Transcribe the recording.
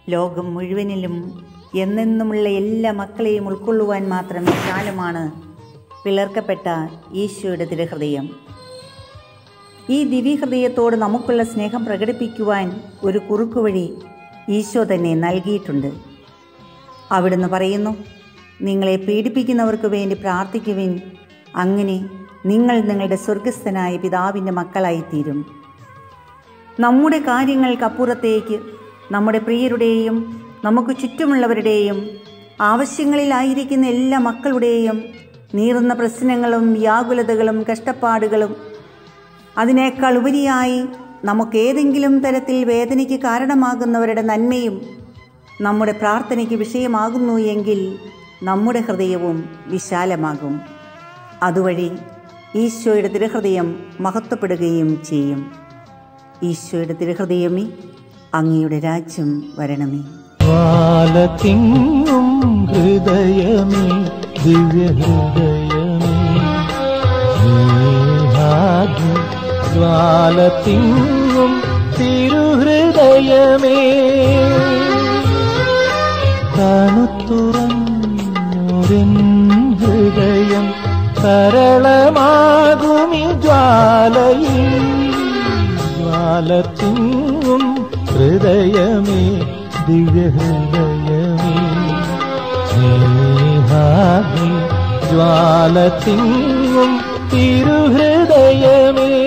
ലോകം മുഴുവനിലും എന്നെന്നുമുള്ള എല്ലാ മക്കളെയും ഉൾക്കൊള്ളുവാൻ മാത്രം വിശാലമാണ് പിളർക്കപ്പെട്ട ഈശോയുടെ തിരുഹൃദയം ഈ ദിവ്യഹൃദയത്തോട് നമുക്കുള്ള സ്നേഹം പ്രകടിപ്പിക്കുവാൻ ഒരു കുറുക്കുവഴി ഈശോ തന്നെ നൽകിയിട്ടുണ്ട് അവിടുന്ന് പറയുന്നു നിങ്ങളെ പീഡിപ്പിക്കുന്നവർക്ക് വേണ്ടി പ്രാർത്ഥിക്കുവിൻ അങ്ങനെ നിങ്ങൾ നിങ്ങളുടെ സ്വർഗസ്ഥനായ പിതാവിൻ്റെ മക്കളായിത്തീരും നമ്മുടെ കാര്യങ്ങൾക്കപ്പുറത്തേക്ക് നമ്മുടെ പ്രിയരുടെയും നമുക്ക് ചുറ്റുമുള്ളവരുടെയും ആവശ്യങ്ങളിലായിരിക്കുന്ന എല്ലാ മക്കളുടെയും നീറുന്ന പ്രശ്നങ്ങളും വ്യാകുലതകളും കഷ്ടപ്പാടുകളും അതിനേക്കാൾ ഉപരിയായി നമുക്ക് ഏതെങ്കിലും തരത്തിൽ വേദനയ്ക്ക് കാരണമാകുന്നവരുടെ നന്മയും നമ്മുടെ പ്രാർത്ഥനയ്ക്ക് വിഷയമാകുന്നു എങ്കിൽ നമ്മുടെ ഹൃദയവും വിശാലമാകും അതുവഴി ഈശോയുടെ തിരുഹൃദയം മഹത്വപ്പെടുകയും ചെയ്യും ഈശോയുടെ തിരുഹൃദയമേ അങ്ങയുടെ രാജ്യം വരണമേ ജ്വാലത്തിങ്ങും ഹൃദയമേ ദിവ്യഹൃദയമേ സ്നേഹാഗ്നി ജ്വാലത്തിങ്ങും തിരുഹൃദയമേ തണുത്തുറഞ്ഞൊരൻ ഹൃദയം സരളമാകുമി ജ്വാലയിൽ ജ്വാലത്തിങ്ങും ഹൃദയമേ ദിവ്യഹൃദയമേ സ്നേഹാഗ്നി ജ്വാലത്തിങ്ങും തിരുഹൃദയമേ